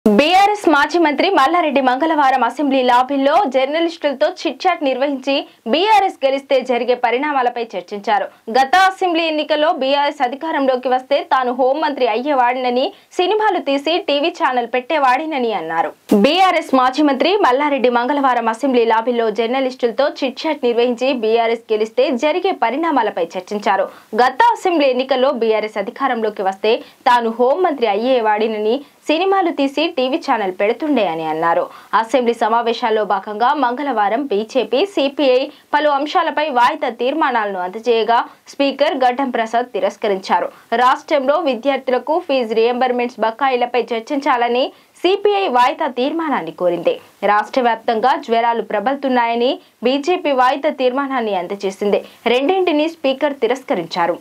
BRS మాజీ మంత్రి మల్లారెడ్డి మంగళవారం అసెంబ్లీ లాబీల్లో జర్నలిస్టులతో చిట్చాట్ నిర్వహించి బీఆర్ఎస్ గెలిస్తే జరిగే పరిణామాలపై చర్చించారు గత అసెంబ్లీ ఎన్నికల్లో బీఆర్ఎస్ అధికారంలోకి వస్తే తాను హోంమంత్రి అయ్యేవాడినని సినిమాలు తీసి టీవీ ఛానల్ పెట్టేవాడినని అన్నారు బీఆర్ఎస్ మాజీ మంత్రి మల్లారెడ్డి మంగళవారం అసెంబ్లీ లాబీల్లో జర్నలిస్టులతో చిట్చాట్ నిర్వహించి బీఆర్ఎస్ గెలిస్తే జరిగే పరిణామాలపై చర్చించారు గత అసెంబ్లీ ఎన్నికల్లో బీఆర్ఎస్ అధికారంలోకి వస్తే తాను హోంమంత్రి అయ్యేవాడినని సినిమాలు తీసి టీవీ ఛానల్ పెడుతుండే అని అన్నారు అసెంబ్లీ సమావేశాల్లో భాగంగా మంగళవారం బీజేపీ సిపిఐ పలు అంశాలపై వాయిదా తీర్మానాలను అందజేయగా స్పీకర్ గడ్డం ప్రసాద్ తిరస్కరించారు రాష్ట్రంలో విద్యార్థులకు ఫీజు రియంబర్మెంట్స్ బకాయిలపై చర్చించాలని సిపిఐ వాయిదా తీర్మానాన్ని కోరింది రాష్ట్ర వ్యాప్తంగా జ్వరాలు ప్రబలుతున్నాయని బీజేపీ వాయిదా తీర్మానాన్ని అందజేసింది రెండింటినీ స్పీకర్ తిరస్కరించారు